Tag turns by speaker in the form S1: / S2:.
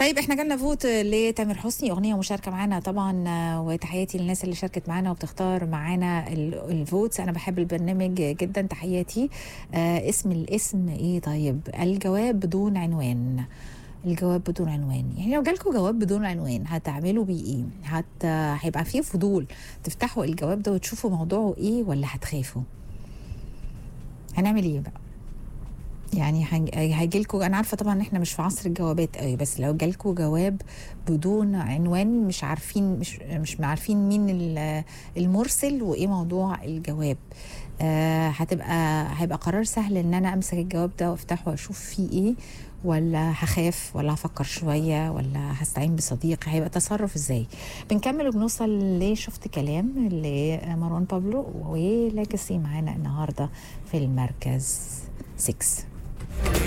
S1: طيب احنا جالنا فوت لتامر حسني اغنيه مشاركه معانا طبعا آه، وتحياتي للناس اللي شاركت معانا وبتختار معانا ال- الفوتس انا بحب البرنامج جدا تحياتي آه اسم الاسم ايه طيب الجواب بدون عنوان الجواب بدون عنوان يعني لو جالكوا جواب بدون عنوان هتعملوا بيه ايه هت هيبقى فيه فضول تفتحوا الجواب ده وتشوفوا موضوعه ايه ولا هتخافوا هنعمل ايه بقى يعني هيجي لكم انا عارفه طبعا ان احنا مش في عصر الجوابات قوي بس لو جالكوا جواب بدون عنوان مش عارفين مش مش عارفين مين ال- المرسل وايه موضوع الجواب آه هتبقى هيبقى قرار سهل ان انا امسك الجواب ده وافتحه واشوف فيه ايه ولا هخاف ولا هفكر شويه ولا هستعين بصديق هيبقى تصرف ازاي بنكمل وبنوصل لشفت كلام لمروان بابلو ولاجسي معانا النهارده في المركز 6